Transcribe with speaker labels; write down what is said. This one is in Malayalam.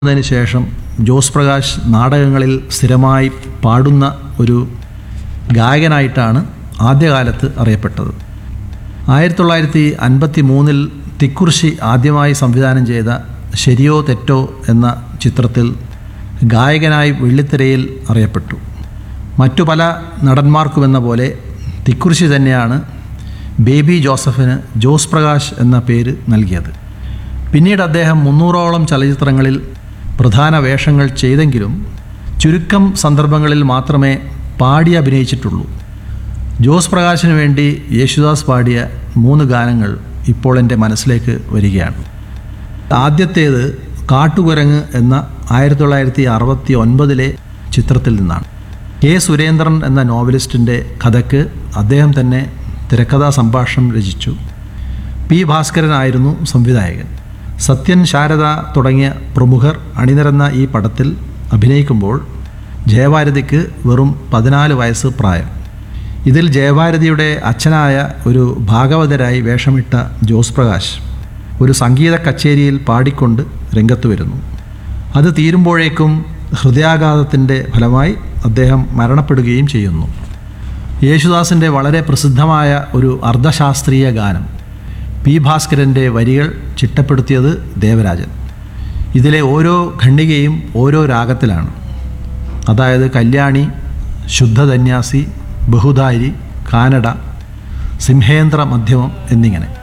Speaker 1: ന്നതിന് ശേഷം ജോസ് പ്രകാശ് നാടകങ്ങളിൽ സ്ഥിരമായി പാടുന്ന ഒരു ഗായകനായിട്ടാണ് ആദ്യകാലത്ത് അറിയപ്പെട്ടത് ആയിരത്തി തൊള്ളായിരത്തി അൻപത്തി മൂന്നിൽ തിക്കുറിശി ആദ്യമായി സംവിധാനം ചെയ്ത ശരിയോ തെറ്റോ എന്ന ചിത്രത്തിൽ ഗായകനായി വെള്ളിത്തിരയിൽ അറിയപ്പെട്ടു മറ്റു പല നടന്മാർക്കുമെന്ന പോലെ തിക്കുറിശി തന്നെയാണ് ബേബി ജോസഫിന് ജോസ് പ്രകാശ് എന്ന പേര് നൽകിയത് പിന്നീട് അദ്ദേഹം മുന്നൂറോളം ചലച്ചിത്രങ്ങളിൽ പ്രധാന വേഷങ്ങൾ ചെയ്തെങ്കിലും ചുരുക്കം സന്ദർഭങ്ങളിൽ മാത്രമേ പാടി അഭിനയിച്ചിട്ടുള്ളൂ ജോസ് പ്രകാശിന് വേണ്ടി യേശുദാസ് പാടിയ മൂന്ന് ഗാനങ്ങൾ ഇപ്പോൾ എൻ്റെ മനസ്സിലേക്ക് വരികയാണ് ആദ്യത്തേത് കാട്ടുകുരങ്ങ് എന്ന ആയിരത്തി തൊള്ളായിരത്തി അറുപത്തി ഒൻപതിലെ ചിത്രത്തിൽ നിന്നാണ് കെ സുരേന്ദ്രൻ എന്ന നോവലിസ്റ്റിൻ്റെ കഥയ്ക്ക് അദ്ദേഹം തന്നെ തിരക്കഥാ സംഭാഷണം രചിച്ചു പി ഭാസ്കരനായിരുന്നു സംവിധായകൻ സത്യൻ ശാരദ തുടങ്ങിയ പ്രമുഖർ അണിനിരന്ന ഈ പടത്തിൽ അഭിനയിക്കുമ്പോൾ ജയഭാരതിക്ക് വെറും പതിനാല് വയസ്സ് പ്രായം ഇതിൽ ജയഭാരതിയുടെ അച്ഛനായ ഒരു ഭാഗവതരായി വേഷമിട്ട ജോസ് പ്രകാശ് ഒരു സംഗീത കച്ചേരിയിൽ പാടിക്കൊണ്ട് രംഗത്ത് വരുന്നു അത് തീരുമ്പോഴേക്കും ഹൃദയാഘാതത്തിൻ്റെ ഫലമായി അദ്ദേഹം മരണപ്പെടുകയും ചെയ്യുന്നു യേശുദാസിൻ്റെ വളരെ പ്രസിദ്ധമായ ഒരു അർദ്ധശാസ്ത്രീയ ഗാനം പി ഭാസ്കരൻ്റെ വരികൾ ചിട്ടപ്പെടുത്തിയത് ദേവരാജൻ ഇതിലെ ഓരോ ഖണ്ഡികയും ഓരോ രാഗത്തിലാണ് അതായത് കല്യാണി ശുദ്ധധന്യാസി ബഹുധാരി കാനഡ സിംഹേന്ദ്ര മധ്യമം എന്നിങ്ങനെ